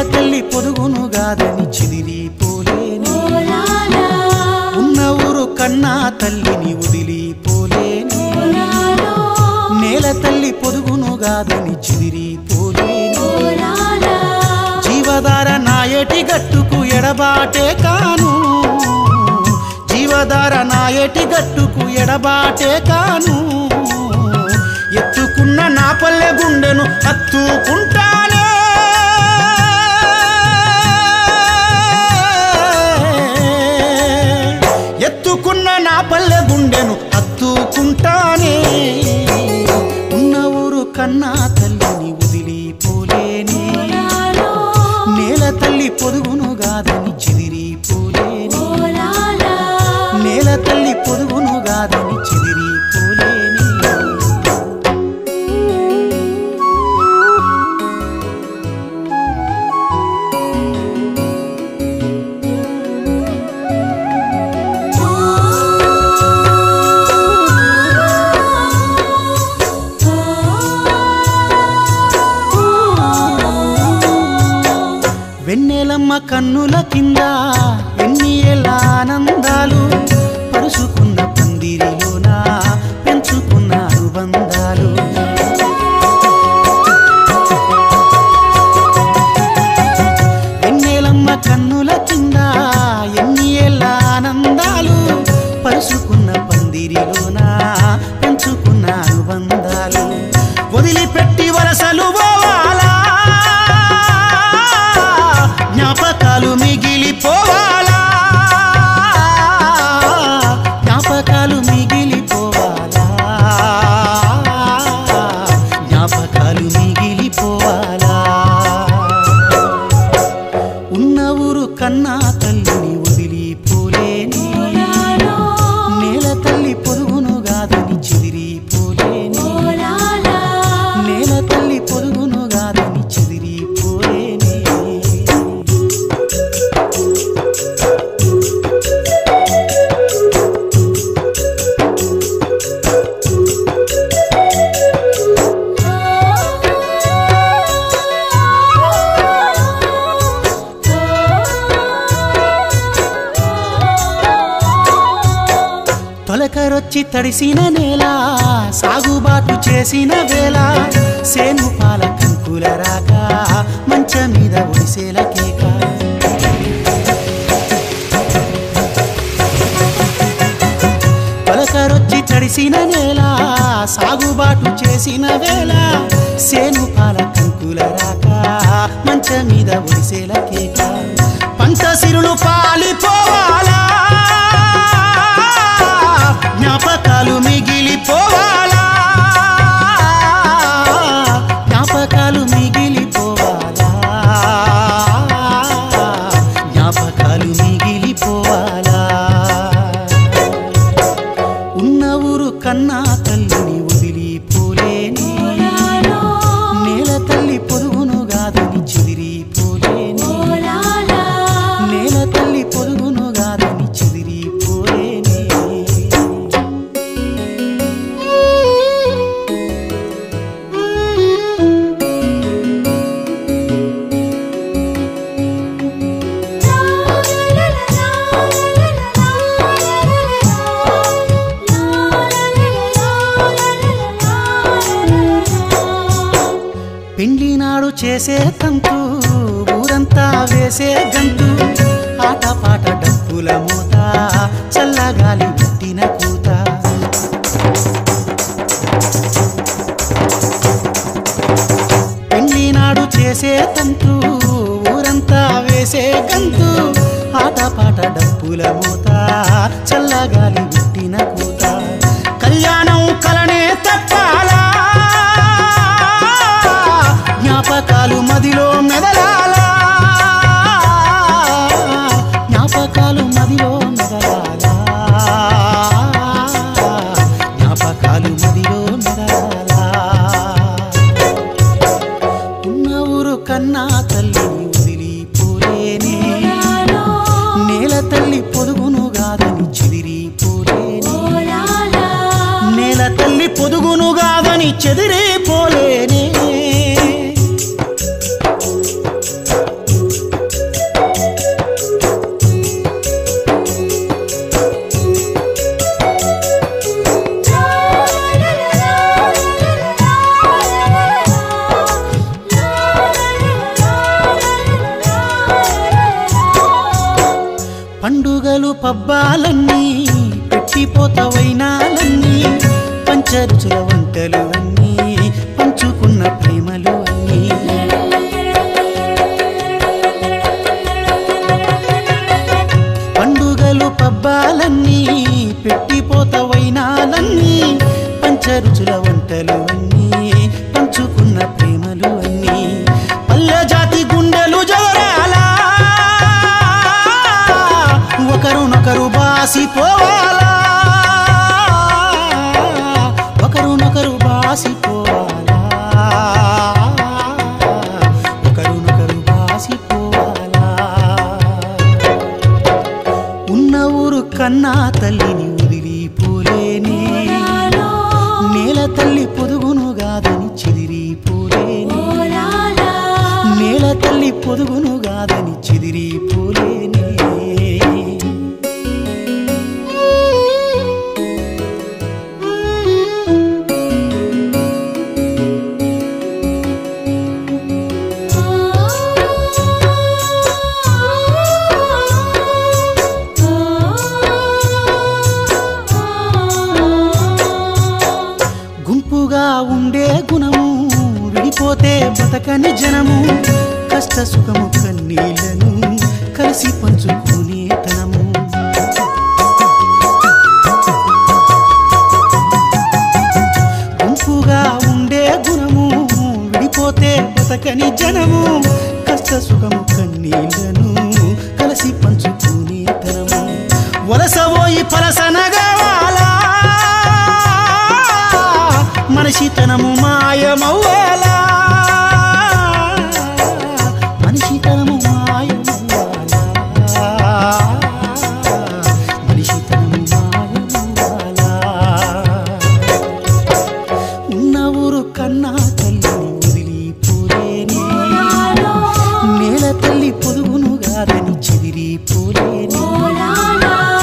తల్లి పొదుగును గాదని చెదిరిపోలేని ఉన్న ఊరు కన్నా తల్లిని వదిలిపోలేని నేల తల్లి పొదుగును గాదని చెదిరిపోలేని జీవధార నాయటి గట్టుకు ఎడబాటే కాను జీవధార నాయటి గట్టుకు ఎడబాటే కాను ఎత్తుకున్న నా పల్లె గుండెను హత్తుకుంటానే ఎత్తుకున్న నా పల్లె గుండెను హత్తుకుంటానే ఉన్న ఊరు కన్నా తల్లిని వదిలిపోలేని నేల తల్లి పొదుగును గాదని చెదిరిపోలేని నేల తల్లి పొదుగును గాదని చెదిరిపోలేని వెన్నెలమ్మ కన్నుల కింద ఎన్ని ఏళ్ళ ఆనందాలు పరుచుకున్న పందిరిలోన పెంచుకున్న అనుబంధాలు వెన్నెలమ్మ కన్నుల కింద ఎన్ని ఏళ్ళ ఆనందాలు పరుచుకున్న పందిరిలోన పెంచుకున్న అనుబంధాలు వదిలిపెట్టి వరసలు పోవాలా జ్ఞాపకాలు మిగిలిపోవాలా జ్ఞాపకాలు మిగిలిపోవాలా జ్ఞాపకాలు మిగిలిపోవాలా ఉన్న ఊరు కన్నా తల్లిని వదిలిపోలేని నేల తల్లి పొరుగును గాదని చెదిరిపోలేని నేల తల్లి పొరుగును గాదని చెదిరిపోలేని తొలకరొచ్చి తడిసిన నేల సాగుబాటు చేసిన వేళ సేను పాల కంకుల రాక మంచ మీద ఒడిసేల కేక తొలకరొచ్చి తడిసిన నేల సాగుబాటు చేసిన వేళ సేను పాల కంకుల రాక మంచ మీద ఒడిసేల కేక పంట సిరులు పాలిపోవాలా జ్ఞాపకాలు మిగిలిపోవాలా జ్ఞాపకాలు మిగిలిపోవాలా జ్ఞాపకాలు మిగిలిపోవాలా ఉన్న ఊరు కన్నా తల్లిని వదిలిపోలేని నేల తల్లి పొరుగును గాదని చెదిరిపోలేని నేల తల్లి పొరుగును గాదని చెదిరిపోలేని పెండ్లి నాడు చేసే తంతు ఊరంతా వేసే గంతు ఆట పాట డప్పుల మూత చల్లగాలి పుట్టిన కూత పెండ్లి నాడు చేసే తంతు ఊరంతా వేసే గంతు ఆట పాట డప్పుల మూత చల్లగాలి పుట్టిన కూత కళ్యాణం కలనే తప్పాలా జ్ఞాపకాలు మదిలో మెదలాలా జ్ఞాపకాలు మదిలో మెదలాలా జ్ఞాపకాలు మదిలో మెదలాలా ఉన్న ఊరు కన్నా తల్లిని వదిలిపోలేని నేల తల్లి పొదుగును గాదని చెదిరిపోలేని నేల తల్లి పొదుగును గాదని చెదిరిపోలేని పండుగలు పబ్బాలన్నీ పెట్టిపోతవైనాలన్నీ పంచరుచుల వంటలు అన్నీ పంచుకున్న ప్రేమలు అన్నీ పండుగలు పబ్బాలన్నీ పెట్టిపోతవైనాలన్నీ పంచరుచుల వంటలు అన్నీ పంచుకున్న ప్రేమలు అన్నీ పల్లె జాతి గుండెలు జోరాలా ఒకరునొకరు బాసిపోవాలా ఒకరునొకరు బాసిపోవాలా ఒకరునొకరు బాసిపోవాలా ఉన్న ఊరు కన్నా తల్లిని వదిలిపోలేనే నేల తల్లి పొదుగును గాదని చెదిరిపోలేనే నేల తల్లి పొదుగును గాదని చెదిరిపోలేనే గుంపుగా ఉండే గుణము విడిపోతే బతకని జనము కష్ట సుఖము కన్నీళ్లను కలిసి పంచుకునే తనము గుంపుగా ఉండే గుణము విడిపోతే బతకని జనము కష్ట సుఖము కన్నీళ్లను కలిసి పంచుకునే తనము వలసబోయి పలసనగవాలా మనిషితనము మాయమవ్వాలా మనిషితనము మాయమవ్వాలా మనిషితనము మాయమవ్వాలా ఉన్న ఊరు కన్నా తల్లిని వదిలిపోలేనే నేల తల్లి పొదుగును గాదని చెదిరిపోలేనే